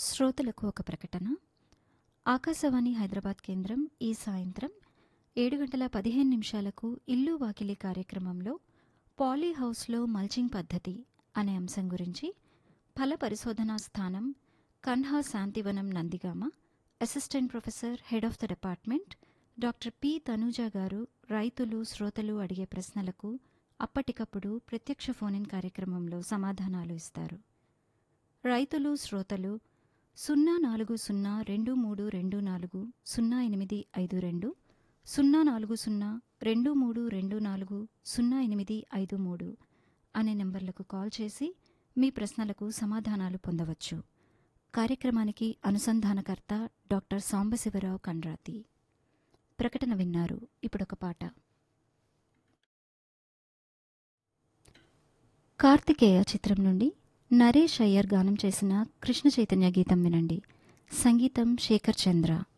శ్రోతలకు ఒక ప్రకటన ఆకాశవాణి హైదరాబాద్ కేంద్రం ఈ సాయంత్రం ఏడు గంటల పదిహేను నిమిషాలకు ఇల్లు వాకిలి కార్యక్రమంలో పాలీ హౌస్లో మల్చింగ్ పద్ధతి అనే అంశం గురించి ఫల పరిశోధనా స్థానం Kanha Shantivanam Nandigama assistant professor head of the department doctor P Tanuja గారు రైతులు శ్రోతలు అడిగే ప్రశ్నలకు అప్పటికప్పుడు ప్రత్యక్ష ఫోన్ కార్యక్రమంలో సమాధానాలు ఇస్తారు రైతులు శ్రోతలు సున్నా నాలుగు సున్నా రెండు మూడు రెండు నాలుగు సున్నా ఎనిమిది ఐదు రెండు సున్నా నాలుగు సున్నా రెండు మూడు రెండు నాలుగు సున్నా ఎనిమిది ఐదు మూడు అనే నెంబర్లకు కాల్ చేసి మీ ప్రశ్నలకు సమాధానాలు పొందవచ్చు కార్యక్రమానికి అనుసంధానకర్త డాక్టర్ సాంబశివరావు కండ్రాతి ప్రకటన విన్నారు ఇప్పుడొక పాట కార్తికేయ చిత్రం నుండి నరేష్ అయ్యర్ గానం చేసిన కృష్ణ చైతన్య గీతం వినండి సంగీతం శేఖర్ చంద్ర